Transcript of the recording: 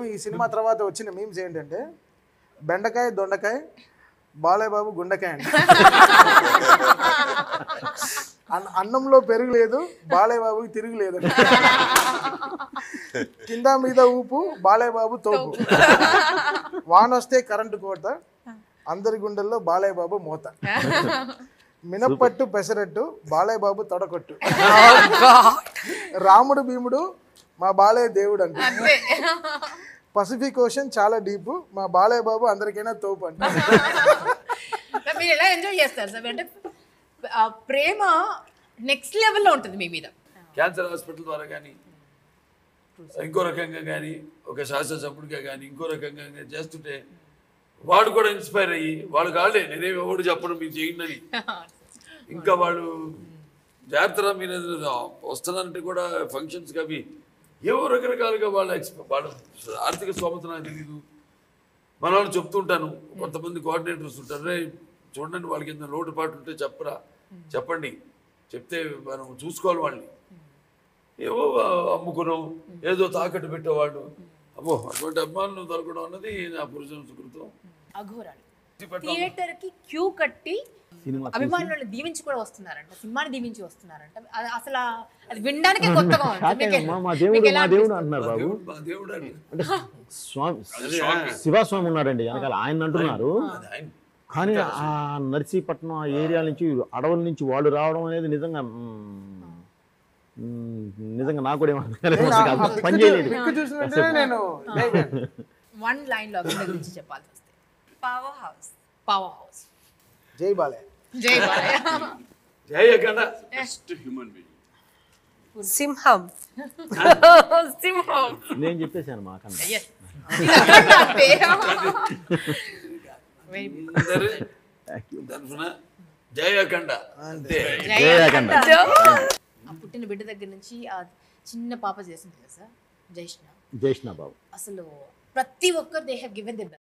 ఏమి ఈ సినిమా తర్వాత వచ్చిన మీమ్స్ ఏంటంటే బెండకాయ దొండకాయ బాలయ్య బాబు గుండకాయ అంట అన్న- అన్నంలో పెరుగు లేదు బాలయ్య బాబుకి తిరుగు లేదు కింద మీద ఊపు బాలయ్య బాబు తోపు వానొస్తే కరెంటు కోత అందరి గుండెల్లో బాలయ్య బాబు మోత మినప్పట్టు పెసరట్టు బాలయ్య బాబు తొడకొట్టు రాముడు భీముడు మా బాలయ్య దేవుడు అంట అంతే పసిఫిక్ ఓషన్ చాలా డీప్ మా బాలయ్య బాబు అందరికైనా తోపు అంట సార్, మీరు ఎలా ఎంజాయ్ చేస్తారు సార్ అంటే ఆ, ప్రేమ నెక్స్ట్ లెవెల్లో ఉంటుంది మీ మీద క్యాన్సర్ హాస్పిటల్ ద్వారా కానీ ఇంకో రకంగా కానీ ఒక శాస్త్రసభ్యుడిగా కానీ ఇంకో రకంగా కానీ చేస్తుంటే వాడు కూడా ఇన్స్పైర్ అయ్యి వాళ్ళు కాలే నేనేమి ఎవడు చెప్పడం మీరు చేయండి అని ఇంకా వాళ్ళు జాగ్రత్తగా మీరు ఏదో వస్తున్నారంటే కూడా ఫంక్షన్స్కి అవి ఏవో రకరకాలుగా వాళ్ళ ఎక్స్ప వాళ్ళ ఆర్థిక స్తోమత నాకు తెలియదు మన వాళ్ళు చెప్తుంటాను కొంతమంది కోఆర్డినేటర్స్ ఉంటారు రే చూడండి వాళ్ళకి ఎంత లోటుపాటు ఉంటే చెప్పరా చెప్పండి చెప్తే మనం చూసుకోవాలి వాళ్ళని ఏవో అమ్ముకున్నాం ఏదో తాకట్టు పెట్టేవాళ్ళు అమ్మో అటువంటి అభిమానులు దొరకడం అన్నది నా పురుషుల సుకృతం అఘోరాలు థియేటర్ కి క్యూ కట్టి సినిమా అభిమానులను దీవించి కూడా వస్తున్నారంట సినిమాని దీవించి వస్తున్నారంట అది అసలు ఆ- అది వినడానికే కొత్తగా ఉంది షాక్ మీకు- అయ్యమ్మా, మా మీకు దేవుడు ఎలా మా దేవుడు అనిపిస్తుంది? అంటున్నారు మా బాబు దేవుడు మా దేవుడు అండి అంటే స్వామి శివస్వామి ఉన్నాడండి వెనకాల ఆయన అంటున్నారు అది ఆయన కానీ ఆ నర్సీపట్నం ఆ ఏరియా నుంచి అడవుల నుంచి వాళ్ళు రావడం అనేది నిజంగా మ్మ్, మ్మ్, నిజంగా నాకు కూడా ఏమర్థం కాలేదు. నేను ఆ- ఆ అసలు పని పిక్కు చేయలేదు చూ- పిక్కు చూసినట్టునే నేను లేపాను. వన్ లైన్ లో అభినయ గురించి చెప్పాల్సి వస్తే పవర్ హౌస్ పవర్ హౌస్ జై బాలయ్య జై బాలయ్య జయ కన్న సింహం సింహం నేను చెప్పేశాను మా కన్నా Yes. ఇది అక్కడ నా పేరు. Very అందరి తరఫున జయకండ అంతే జై జయకండ ఆ పుట్టిన బిడ్డ దగ్గర నుంచి ఆ చిన్న పాప చేసింది కదా సార్ జైష్ణ జైష్ణ బాబు అసలు ప్రతి ఒక్కరు దే హ్యావ్ గివెన్ ది